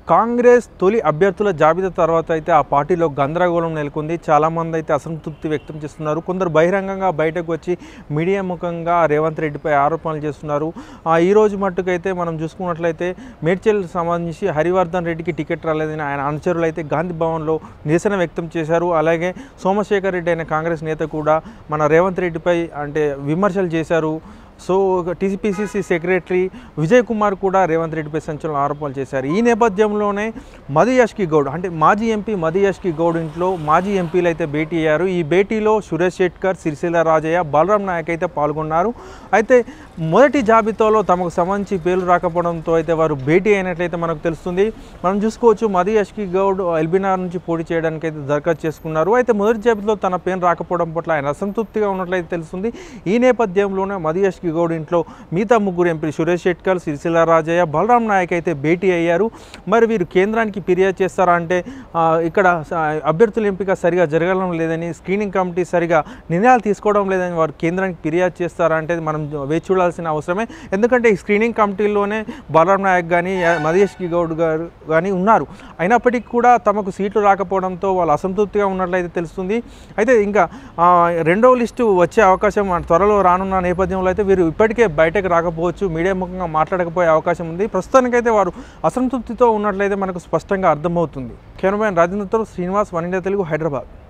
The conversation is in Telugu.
కాంగ్రెస్ తొలి అభ్యర్థుల జాబితా తర్వాత అయితే ఆ పార్టీలో గందరగోళం నెలకొంది చాలామంది అయితే అసంతృప్తి వ్యక్తం చేస్తున్నారు కొందరు బహిరంగంగా బయటకు వచ్చి మీడియా ముఖంగా రేవంత్ రెడ్డిపై ఆరోపణలు చేస్తున్నారు ఆ, ఈ రోజు మట్టుకైతే మనం చూసుకున్నట్లయితే మేడ్చల్ సంబంధించి హరివర్ధన్ రెడ్డికి టికెట్ రాలేదని ఆయన అనుచరులు అయితే గాంధీ భవన్లో నిరసన వ్యక్తం చేశారు అలాగే సోమశేఖర్ రెడ్డి అయిన కాంగ్రెస్ నేత కూడా మన రేవంత్ రెడ్డిపై అంటే విమర్శలు చేశారు so TCPCC secretary Vijay Kumar కూడా రేవంత్ రెడ్డిపై సంచలన ఆరోపణలు చేశారు ఈ నేపథ్యంలోనే మధు యష్కి గౌడ్ అంటే మాజీ ఎంపీ మధు యష్కి గౌడ్ ఇంట్లో మాజీ ఎంపీలు అయితే భేటీ అయ్యారు ఈ భేటీలో సురేష్ శెట్కర్ సిరిసిల్ల రాజయ్య బలరాం నాయక్ అయితే పాల్గొన్నారు అయితే మొదటి జాబితాలో తమకు సంబంధించి పేర్లు రాకపోవడంతో అయితే వారు భేటీ అయినట్లయితే మనకు తెలుస్తుంది మనం చూసుకోవచ్చు మధు యష్కి గౌడ్ ఎల్బీనార్ నుంచి పోటీ చేయడానికి అయితే దరఖాస్తు చేసుకున్నారు అయితే మొదటి జాబితాలో తన పేరు రాకపోవడం పట్ల ఆయన అసంతృప్తిగా ఉన్నట్లయితే తెలుస్తుంది ఈ నేపథ్యంలోనే మధు యష్కి గౌడ్ ఇంట్లో మిగతా ముగ్గురు ఎంపీ సురేష్ శెట్కర్ సిరిసిల్ల రాజయ్య బలరాం నాయక్ అయితే భేటీ అయ్యారు మరి వీరు కేంద్రానికి ఫిర్యాదు చేస్తారా అంటే ఆ, ఇక్కడ స- అభ్యర్థుల ఎంపిక సరిగా జరగడం లేదని స్క్రీనింగ్ కమిటీ సరిగా నిర్ణయాలు తీసుకోవడం లేదని వారు కేంద్రానికి ఫిర్యాదు చేస్తారా అంటే మనం వేచి చూడాల్సిన అవసరమే ఎందుకంటే ఈ స్క్రీనింగ్ కమిటీలోనే బలరాం నాయక్ కానీ మధేష్ గౌడ్ గారు కానీ ఉన్నారు అయినప్పటికీ కూడా తమకు సీట్లు రాకపోవడంతో వాళ్ళు అసంతృప్తిగా ఉన్నట్లయితే తెలుస్తుంది అయితే ఇంకా ఆ, రెండవ లిస్టు వచ్చే అవకాశం మన త్వరలో రానున్న నేపథ్యంలో అయితే వీరు ఇప్పటికే బయటకు రాకపోవచ్చు మీడియా ముఖంగా మాట్లాడకపోయే అవకాశం ఉంది ప్రస్తుతానికైతే వారు అసంతృప్తితో ఉన్నట్లయితే మనకు స్పష్టంగా అర్థమవుతుంది కెమెరామెన్ రాజేంద్రతో శ్రీనివాస్ వన్ ఇండియా తెలుగు హైదరాబాద్